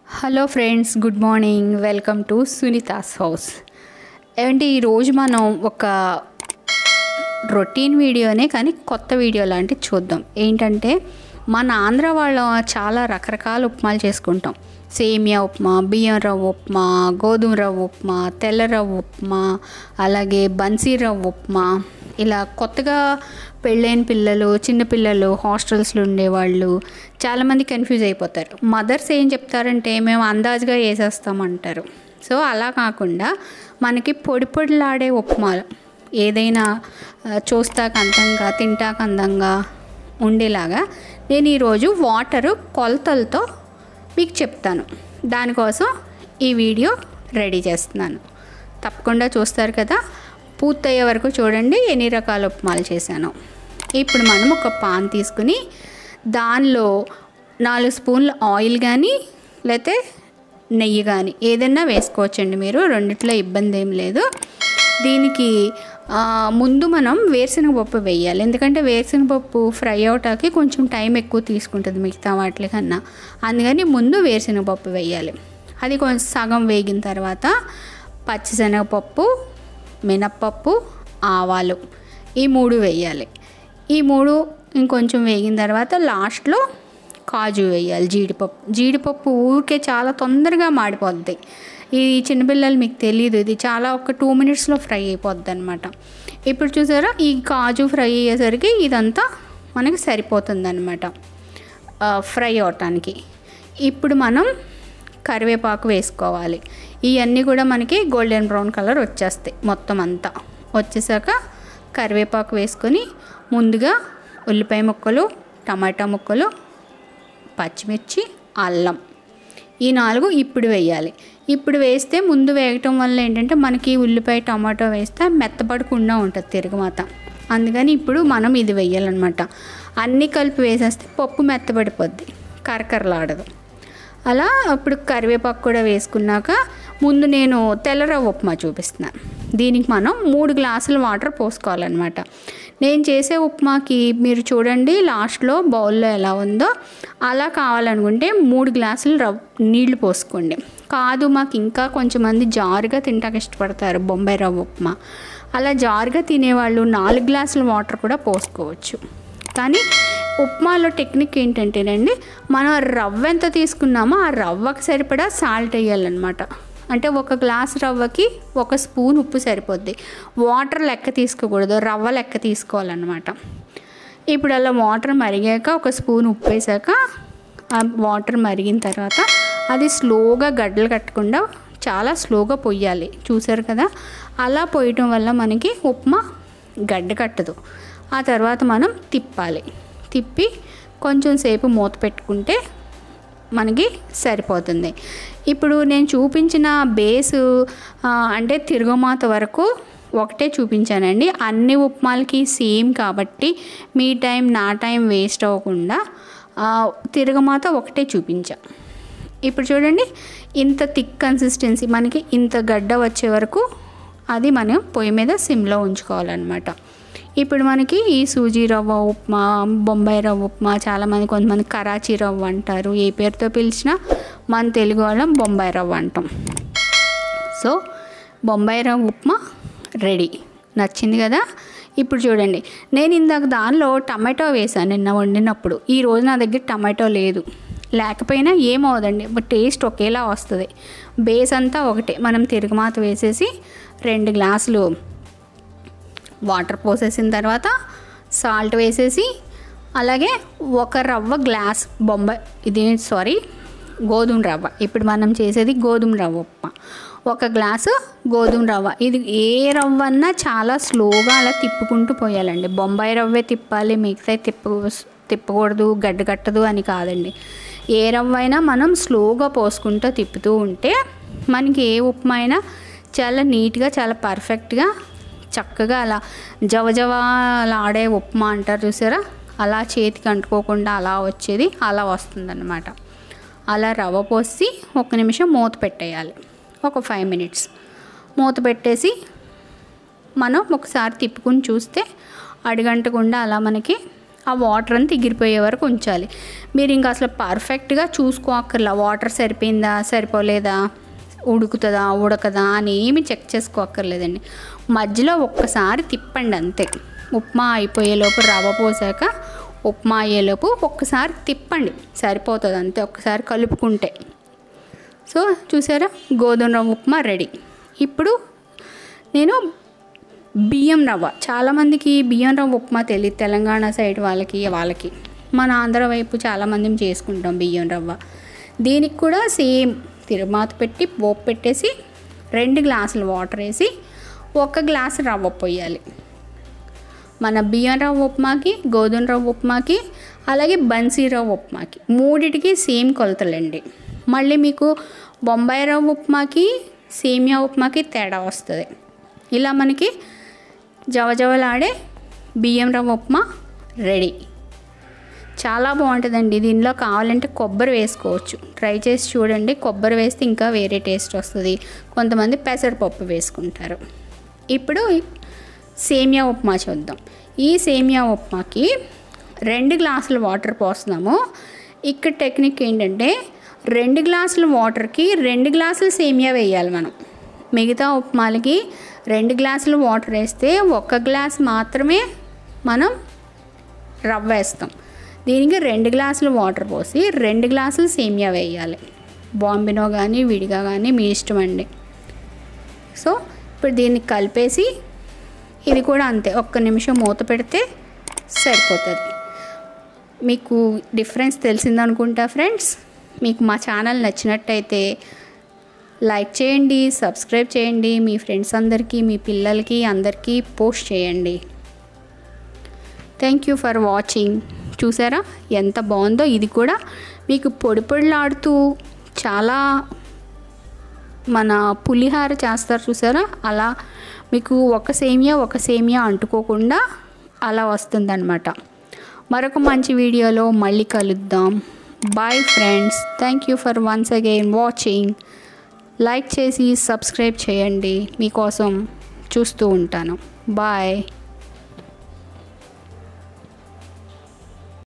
hello friends good morning welcome to Sunitha's house ఏమంటే ఈరోజు మనం ఒక రొటీన్ వీడియోనే కానీ కొత్త వీడియో లాంటి చూద్దాం ఏంటంటే మన ఆంధ్ర వాళ్ళం చాలా రకరకాల ఉప్మాలు చేసుకుంటాం సేమియా ఉప్మా బియ్యం రవ్వ ఉప్మా గోధుమ రవ్వ ఉప్మా తెల్ల రవ్వ ఉప్మా అలాగే బన్సీ రవ్వ ఉప్మా ఇలా కొత్తగా పెళ్ళైన పిల్లలు చిన్నపిల్లలు హాస్టల్స్లో ఉండేవాళ్ళు చాలామంది కన్ఫ్యూజ్ అయిపోతారు మదర్స్ ఏం చెప్తారంటే మేము అందాజుగా వేసేస్తామంటారు సో అలా కాకుండా మనకి పొడి పొడిలాడే ఉప్మాలు ఏదైనా ఆ, చూస్తాక అందంగా తింటాక అందంగా ఉండేలాగా నేను ఈరోజు వాటరు కొలతలతో మీకు చెప్తాను దానికోసం ఈ వీడియో రెడీ చేస్తున్నాను తప్పకుండా చూస్తారు కదా పూర్తయ్యే వరకు చూడండి ఎన్ని రకాల ఉప్మాలు చేశాను ఇప్పుడు మనం ఒక పాన్ తీసుకుని దానిలో నాలుగు స్పూన్ల ఆయిల్ కానీ లేకపోతే నెయ్యి కానీ ఏదైనా వేసుకోవచ్చండి మీరు రెండిట్లో ఇబ్బంది ఏం లేదు దీనికి ఆ, ముందు మనం వేరుశనగపప్పు వేయాలి ఎందుకంటే వేరుశనగపప్పు ఫ్రై అవటానికి కొంచెం టైం ఎక్కువ తీసుకుంటుంది మిగతా వాటి కన్నా అందుకని ముందు వేరుశనగపప్పు వేయాలి అది కొంచెం సగం వేగిన తర్వాత పచ్చిశనగపప్పు మినప్పప్పు ఆవాలు ఈ మూడు వేయాలి ఈ మూడు ఇంకొంచెం వేగిన తర్వాత లాస్ట్లో కాజు వేయాలి జీడిపప్పు జీడిపప్పు ఊరికే చాలా తొందరగా మాడిపోద్ది ఈ చిన్నపిల్లలు మీకు తెలియదు ఇది చాలా ఒక టూ మినిట్స్లో ఫ్రై అయిపోద్ది అనమాట ఇప్పుడు చూసారా ఈ కాజు ఫ్రై అయ్యేసరికి ఇదంతా మనకి సరిపోతుంది అనమాట ఫ్రై అవటానికి ఇప్పుడు మనం కరివేపాకు వేసుకోవాలి ఇవన్నీ కూడా మనకి గోల్డెన్ బ్రౌన్ కలర్ వచ్చేస్తాయి మొత్తం అంతా వచ్చేసాక కరివేపాకు వేసుకొని ముందుగా ఉల్లిపాయ ముక్కలు టమాటా ముక్కలు పచ్చిమిర్చి అల్లం ఈ నాలుగు ఇప్పుడు వేయాలి ఇప్పుడు వేస్తే ముందు వేయటం వల్ల ఏంటంటే మనకి ఉల్లిపాయ టమాటో వేస్తే మెత్తపడకుండా ఉంటుంది తిరగమాత అందుకని ఇప్పుడు మనం ఇది వేయాలన్నమాట అన్నీ కలిపి వేసేస్తే పప్పు మెత్తపడిపోద్ది కరకరలాడదు అలా అప్పుడు కరివేపాకు కూడా వేసుకున్నాక ముందు నేను తెల్లరవ్వ ఉప్మా చూపిస్తున్నాను దీనికి మనం మూడు గ్లాసుల వాటర్ పోసుకోవాలన్నమాట నేను చేసే ఉప్మాకి మీరు చూడండి లాస్ట్లో బౌల్లో ఎలా ఉందో అలా కావాలనుకుంటే మూడు గ్లాసులు రవ్ నీళ్లు పోసుకోండి కాదు మాకు ఇంకా కొంచెం మంది జారుగా తింటాక ఇష్టపడతారు బొంబాయి రవ్వ ఉప్మా అలా జారుగా తినేవాళ్ళు నాలుగు గ్లాసుల వాటర్ కూడా పోసుకోవచ్చు కానీ ఉప్మాలో టెక్నిక్ ఏంటంటేనండి మనం రవ్వ ఎంత తీసుకున్నామో ఆ రవ్వకి సరిపడా సాల్ట్ వేయాలన్నమాట అంటే ఒక గ్లాస్ రవ్వకి ఒక స్పూన్ ఉప్పు సరిపోద్ది వాటర్ లెక్క తీసుకోకూడదు రవ్వ లెక్క తీసుకోవాలన్నమాట ఇప్పుడు అలా వాటర్ మరిగాక ఒక స్పూన్ ఉప్పు వేసాక ఆ వాటర్ మరిగిన తర్వాత అది స్లోగా గడ్డలు కట్టకుండా చాలా స్లోగా పొయ్యాలి చూసారు కదా అలా పోయటం వల్ల మనకి ఉప్మా గడ్డ కట్టదు ఆ తర్వాత మనం తిప్పాలి తిప్పి కొంచెం సేపు మూత పెట్టుకుంటే మనకి సరిపోతుంది ఇప్పుడు నేను చూపించిన బేసు ఆ, అంటే తిరుగుమాత వరకు ఒకటే చూపించానండి అన్ని ఉప్మాలకి సేమ్ కాబట్టి మీ టైం నా టైం వేస్ట్ అవ్వకుండా ఆ, తిరగమాత ఒకటే చూపించా ఇప్పుడు చూడండి ఇంత థిక్ కన్సిస్టెన్సీ మనకి ఇంత గడ్డ వచ్చే వరకు అది మనం పొయ్యి మీద సిమ్లో ఉంచుకోవాలన్నమాట ఇప్పుడు మనకి ఈ సూజీ రవ్వ ఉప్మా బొంబాయి రవ్వ ఉప్మా చాలామంది కొంతమంది కరాచీ రవ్వ అంటారు ఏ పేరుతో పిలిచినా మన తెలుగు వాళ్ళం బొంబాయి రవ్వ అంటాం సో బొంబాయి రవ్వ ఉప్మా రెడీ నచ్చింది కదా ఇప్పుడు చూడండి నేను ఇందాక దానిలో టమాటో వేసాను నిన్న వండినప్పుడు ఈ రోజు నా దగ్గర టమాటో లేదు లేకపోయినా ఏమవుదండి బట్ టేస్ట్ ఒకేలా వస్తుంది బేస్ అంతా ఒకటే మనం తిరుగుమాత వేసేసి రెండు గ్లాసులు వాటర్ పోసేసిన తర్వాత సాల్ట్ వేసేసి అలాగే ఒక రవ్వ గ్లాస్ బొంబాయి ఇది సారీ గోధుమ రవ్వ ఇప్పుడు మనం చేసేది గోధుమ రవ్వ ఉప్మా ఒక గ్లాసు గోధుమ రవ్వ ఇది ఏ రవ్వ అన్నా చాలా స్లోగా అలా తిప్పుకుంటూ పోయాలండి బొంబాయి రవ్వే తిప్పాలి మిగతా తిప్పు తిప్పకూడదు గడ్డ కట్టదు అని కాదండి ఏ రవ్వ అయినా మనం స్లోగా పోసుకుంటూ తిప్పుతూ ఉంటే మనకి ఏ ఉప్మా అయినా చాలా నీట్గా చాలా పర్ఫెక్ట్గా చక్కగా అలా జవజవాలాడే ఉప్మా అంటారు చూసారా అలా చేతికి అంటుకోకుండా అలా వచ్చేది అలా వస్తుందన్నమాట అలా రవ్వ పోసి ఒక నిమిషం మూత పెట్టేయాలి ఒక ఫైవ్ మినిట్స్ మూత పెట్టేసి మనం ఒకసారి తిప్పుకుని చూస్తే అడుగంటకుండా అలా మనకి ఆ వాటర్ అంతా ఎగిరిపోయే వరకు ఉంచాలి మీరు ఇంకా అసలు పర్ఫెక్ట్గా చూసుకోక్కర్లా వాటర్ సరిపోయిందా సరిపోలేదా ఉడుకుతుందా ఉడకదా అని ఏమి చెక్ చేసుకోక్కర్లేదండి మధ్యలో ఒక్కసారి తిప్పండి అంతే ఉప్మా అయిపోయేలోపు రవ్వ పోసాక ఉప్మా అయ్యేలోపు ఒక్కసారి తిప్పండి సరిపోతుంది అంతే ఒక్కసారి కలుపుకుంటే సో చూసారా గోధుమ రవ్వ ఉప్మా రెడీ ఇప్పుడు నేను బియ్యం రవ్వ చాలామందికి బియ్యం రవ్వ ఉప్మా తెలియదు తెలంగాణ సైడ్ వాళ్ళకి వాళ్ళకి మన ఆంధ్ర వైపు చాలామంది చేసుకుంటాం బియ్యం రవ్వ దీనికి కూడా సేమ్ తిరుమాత పెట్టి పోపు పెట్టేసి రెండు గ్లాసులు వాటర్ వేసి ఒక గ్లాసు రవ్వ పోయాలి మన బియ్యం రవ్వ ఉప్మాకి గోధుమ రవ్వ ఉప్మాకి అలాగే బన్సీ రవ్వ ఉప్మాకి మూడిటికి సేమ్ కొలతలండి మళ్ళీ మీకు బొంబాయి రవ్వ ఉప్మాకి సేమియా ఉప్మాకి తేడా వస్తుంది ఇలా మనకి జవజవలాడే బియ్యం రవ్వ ఉప్మా రెడీ చాలా బాగుంటుందండి దీనిలో కావాలంటే కొబ్బరి వేసుకోవచ్చు ట్రై చేసి చూడండి కొబ్బరి వేస్తే ఇంకా వేరే టేస్ట్ వస్తుంది కొంతమంది పెసరపప్పు వేసుకుంటారు ఇప్పుడు సేమియా ఉప్మా చూద్దాం ఈ సేమియా ఉప్మాకి రెండు గ్లాసుల వాటర్ పోస్తున్నాము ఇక్కడ టెక్నిక్ ఏంటంటే రెండు గ్లాసుల వాటర్కి రెండు గ్లాసులు సేమియా వేయాలి మనం మిగతా ఉప్మాలకి రెండు గ్లాసులు వాటర్ వేస్తే ఒక్క గ్లాస్ మాత్రమే మనం రవ్వ వేస్తాం దీనికి రెండు గ్లాసులు వాటర్ పోసి రెండు గ్లాసులు సేమియా వేయాలి బాంబినో కానీ విడిగా కానీ మీ ఇష్టం అండి సో ఇప్పుడు దీన్ని కలిపేసి ఇది కూడా అంతే ఒక్క నిమిషం మూత పెడితే సరిపోతుంది మీకు డిఫరెన్స్ తెలిసిందనుకుంటా ఫ్రెండ్స్ మీకు మా ఛానల్ నచ్చినట్టయితే లైక్ చేయండి సబ్స్క్రైబ్ చేయండి మీ ఫ్రెండ్స్ అందరికీ మీ పిల్లలకి అందరికీ పోస్ట్ చేయండి థ్యాంక్ యూ ఫర్ వాచింగ్ చూసారా ఎంత బాగుందో ఇది కూడా మీకు పొడి పొడిలాడుతూ చాలా మన పులిహార చేస్తారు చూసారా అలా మీకు ఒక సేమియా ఒక సేమియా అంటుకోకుండా అలా వస్తుందన్నమాట మరొక మంచి వీడియోలో మళ్ళీ కలుద్దాం bye friends thank you for once again watching like చేసి సబ్స్క్రైబ్ చేయండి మీకోసం చూస్తూ ఉంటాను బాయ్